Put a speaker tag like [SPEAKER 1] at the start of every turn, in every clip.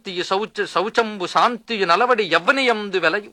[SPEAKER 1] కాంతియు శౌచ శౌచంబు శాంతియు నలవడి యవ్వనియందు వెలయు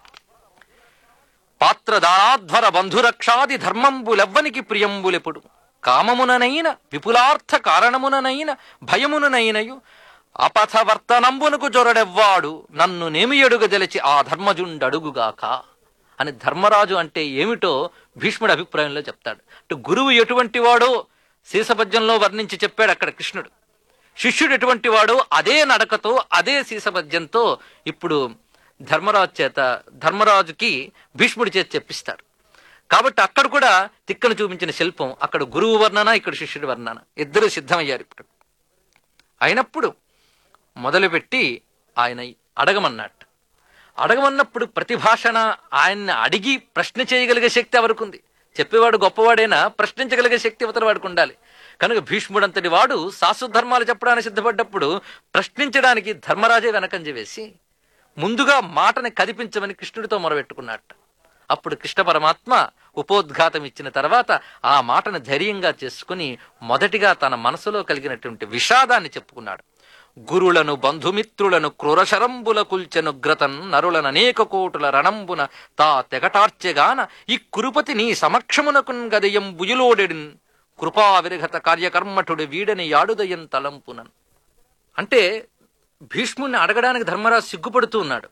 [SPEAKER 1] పాత్రదానాధ్వర బంధురక్షాది ధర్మంబులెవ్వనికి ప్రియంబులెప్పుడు కామముననైన విపులార్థ కారణముననైన భయముననైనయు అపథవర్తనంబునకు జొరడెవ్వాడు నన్ను నేమియడుగ జలచి ఆ ధర్మజుండడుగుగాక అని ధర్మరాజు అంటే ఏమిటో భీష్ముడి అభిప్రాయంలో చెప్తాడు అంటే గురువు ఎటువంటి వాడో శీసపద్యంలో వర్ణించి చెప్పాడు అక్కడ కృష్ణుడు శిష్యుడు ఎటువంటి వాడో అదే నడకతో అదే శీసపద్యంతో ఇప్పుడు ధర్మరాజు చేత ధర్మరాజుకి భీష్ముడి చేత చెప్పిస్తారు కాబట్టి అక్కడ కూడా తిక్కను చూపించిన శిల్పం అక్కడ గురువు వర్ణన ఇక్కడ శిష్యుడి వర్ణన ఇద్దరు సిద్ధమయ్యారు ఇప్పుడు అయినప్పుడు మొదలుపెట్టి ఆయన అడగమన్నట్టు అడగమన్నప్పుడు ప్రతిభాషణ ఆయన్ని అడిగి ప్రశ్న చేయగలిగే శక్తి ఎవరికి ఉంది చెప్పేవాడు గొప్పవాడైనా ప్రశ్నించగలిగే శక్తి అవతల వాడికి ఉండాలి కనుక భీష్ముడంతటి వాడు శాశ్వత ధర్మాలు చెప్పడానికి సిద్ధపడ్డప్పుడు ప్రశ్నించడానికి ధర్మరాజే వెనకంజ వేసి ముందుగా మాటని కదిపించమని కృష్ణుడితో మొరబెట్టుకున్నట్ట అప్పుడు కృష్ణ పరమాత్మ ఉపోద్ఘాతం ఇచ్చిన తర్వాత ఆ మాటను ధైర్యంగా చేసుకుని మొదటిగా తన మనసులో కలిగినటువంటి విషాదాన్ని చెప్పుకున్నాడు గురులను బంధుమిత్రులను క్రూరశరంబుల కుల్చెను గ్రతన్ నరులను అనేక కోటుల రణంబున తా తెగటార్చెగాన ఈ కురుపతి నీ సమక్షమునకున్ గదయం బుయులోడెడిన్ కృపా విరగత కార్యకర్మఠుడు వీడని యాడుదయం తలంపునన్ అంటే భీష్ముణ్ణి అడగడానికి ధర్మరాజు సిగ్గుపడుతూ ఉన్నాడు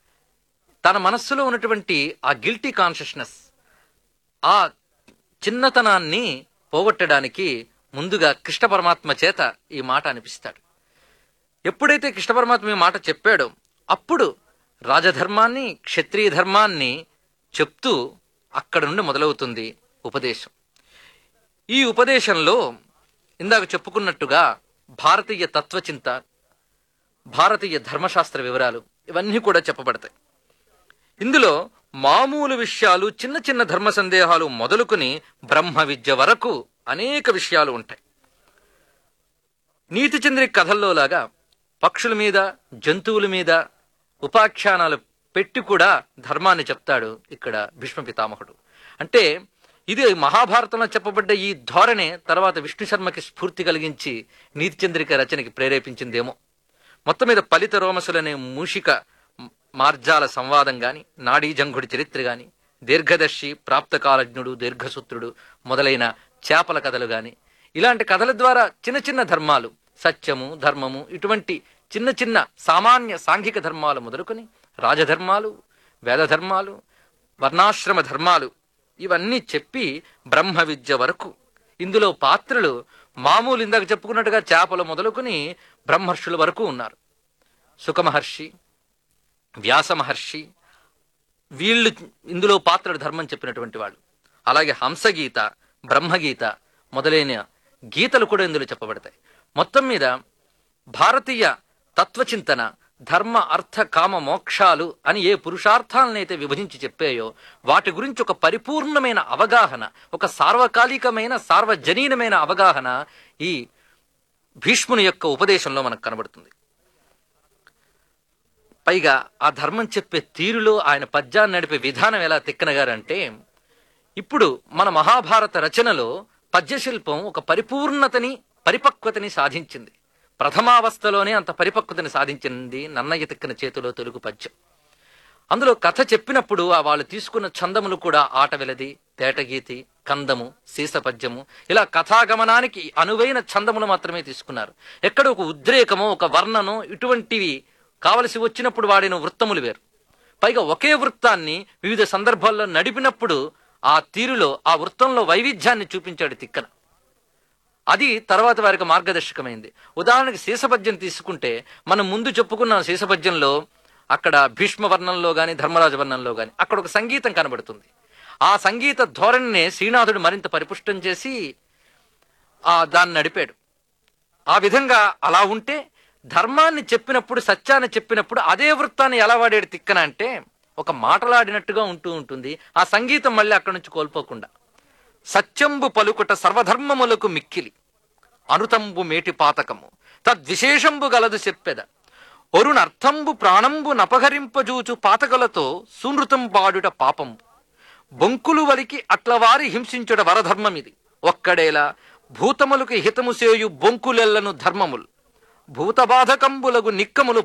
[SPEAKER 1] తన మనస్సులో ఉన్నటువంటి ఆ గిల్టీ కాన్షియస్నెస్ ఆ చిన్నతనాన్ని పోగొట్టడానికి ముందుగా కృష్ణ పరమాత్మ చేత ఈ మాట అనిపిస్తాడు ఎప్పుడైతే కృష్ణ పరమాత్మ ఈ మాట చెప్పాడో అప్పుడు రాజధర్మాన్ని క్షత్రియ ధర్మాన్ని చెప్తూ అక్కడ నుండి మొదలవుతుంది ఉపదేశం ఈ ఉపదేశంలో ఇందాక చెప్పుకున్నట్టుగా భారతీయ తత్వచింత భారతీయ ధర్మశాస్త్ర వివరాలు ఇవన్నీ కూడా చెప్పబడతాయి ఇందులో మామూలు విషయాలు చిన్న చిన్న ధర్మ సందేహాలు మొదలుకొని బ్రహ్మ విద్య వరకు అనేక విషయాలు ఉంటాయి నీతి చంద్రి కథల్లో లాగా పక్షుల మీద జంతువుల మీద ఉపాఖ్యానాలు పెట్టి కూడా ధర్మాన్ని చెప్తాడు ఇక్కడ భీష్మ పితామహుడు అంటే ఇది మహాభారతంలో చెప్పబడ్డ ఈ ధోరణే తర్వాత విష్ణు శర్మకి స్ఫూర్తి కలిగించి నీతి చంద్రిక రచనకి ప్రేరేపించిందేమో మొత్తం మీద ఫలిత రోమసులనే మూషిక మార్జాల సంవాదం గాని నాడీ జంఘుడి చరిత్ర గాని దీర్ఘదర్శి ప్రాప్తకాలజ్ఞుడు దీర్ఘసూత్రుడు మొదలైన చేపల కథలు గాని ఇలాంటి కథల ద్వారా చిన్న చిన్న ధర్మాలు సత్యము ధర్మము ఇటువంటి చిన్న చిన్న సామాన్య సాంఘిక ధర్మాలు మొదలుకొని రాజధర్మాలు వేదధర్మాలు వర్ణాశ్రమ ధర్మాలు ఇవన్నీ చెప్పి బ్రహ్మ విద్య వరకు ఇందులో పాత్రలు మామూలు ఇందాక చెప్పుకున్నట్టుగా చేపలు మొదలుకొని బ్రహ్మర్షుల వరకు ఉన్నారు సుఖమహర్షి వ్యాస మహర్షి వీళ్ళు ఇందులో పాత్రడు ధర్మం చెప్పినటువంటి వాళ్ళు అలాగే హంసగీత బ్రహ్మగీత మొదలైన గీతలు కూడా ఇందులో చెప్పబడతాయి మొత్తం మీద భారతీయ తత్వచింతన ధర్మ అర్థ కామ మోక్షాలు అని ఏ పురుషార్థాలనైతే విభజించి చెప్పాయో వాటి గురించి ఒక పరిపూర్ణమైన అవగాహన ఒక సార్వకాలికమైన సార్వజనీనమైన అవగాహన ఈ భీష్ముని యొక్క ఉపదేశంలో మనకు కనబడుతుంది పైగా ఆ ధర్మం చెప్పే తీరులో ఆయన పద్యాన్ని నడిపే విధానం ఎలా తిక్కనగారంటే ఇప్పుడు మన మహాభారత రచనలో పద్యశిల్పం ఒక పరిపూర్ణతని పరిపక్వతని సాధించింది ప్రథమావస్థలోనే అంత పరిపక్వతని సాధించింది నన్నయ్య తిక్కన చేతిలో తెలుగు పద్యం అందులో కథ చెప్పినప్పుడు ఆ వాళ్ళు తీసుకున్న ఛందములు కూడా ఆట వెలది తేటగీతి కందము సీసపద్యము ఇలా కథాగమనానికి అనువైన ఛందములు మాత్రమే తీసుకున్నారు ఎక్కడ ఒక ఉద్రేకమో ఒక వర్ణనో ఇటువంటివి కావలసి వచ్చినప్పుడు వాడిన వృత్తములు వేరు పైగా ఒకే వృత్తాన్ని వివిధ సందర్భాల్లో నడిపినప్పుడు ఆ తీరులో ఆ వృత్తంలో వైవిధ్యాన్ని చూపించాడు తిక్కన అది తర్వాత వారికి మార్గదర్శకమైంది ఉదాహరణకి శీసపద్యం తీసుకుంటే మనం ముందు చెప్పుకున్న శీసపద్యంలో అక్కడ భీష్మ వర్ణంలో గాని ధర్మరాజ వర్ణంలో గాని అక్కడ ఒక సంగీతం కనబడుతుంది ఆ సంగీత ధోరణిని శ్రీనాథుడు మరింత పరిపుష్టం చేసి ఆ దాన్ని నడిపాడు ఆ విధంగా అలా ఉంటే ధర్మాన్ని చెప్పినప్పుడు సత్యాన్ని చెప్పినప్పుడు అదే వృత్తాన్ని ఎలా వాడాడు తిక్కన అంటే ఒక మాటలాడినట్టుగా ఉంటూ ఉంటుంది ఆ సంగీతం మళ్ళీ అక్కడి నుంచి కోల్పోకుండా సత్యంబు పలుకుట సర్వధర్మములకు మిక్కిలి అనుతంబు మేటి పాతకము తద్విశేషంబు గలదు చెప్పెద ఒరునర్థంబు ప్రాణంబు నపహరింపజూచు పాతకలతో సునృతం పాడుట పాపంబు బొంకులు వలికి అట్లవారి హింసించుట వరధర్మమిది ఒక్కడేలా భూతములకు హితము సేయు బొంకులెల్లను ధర్మములు భూతబాధకంబులగు నిక్కములు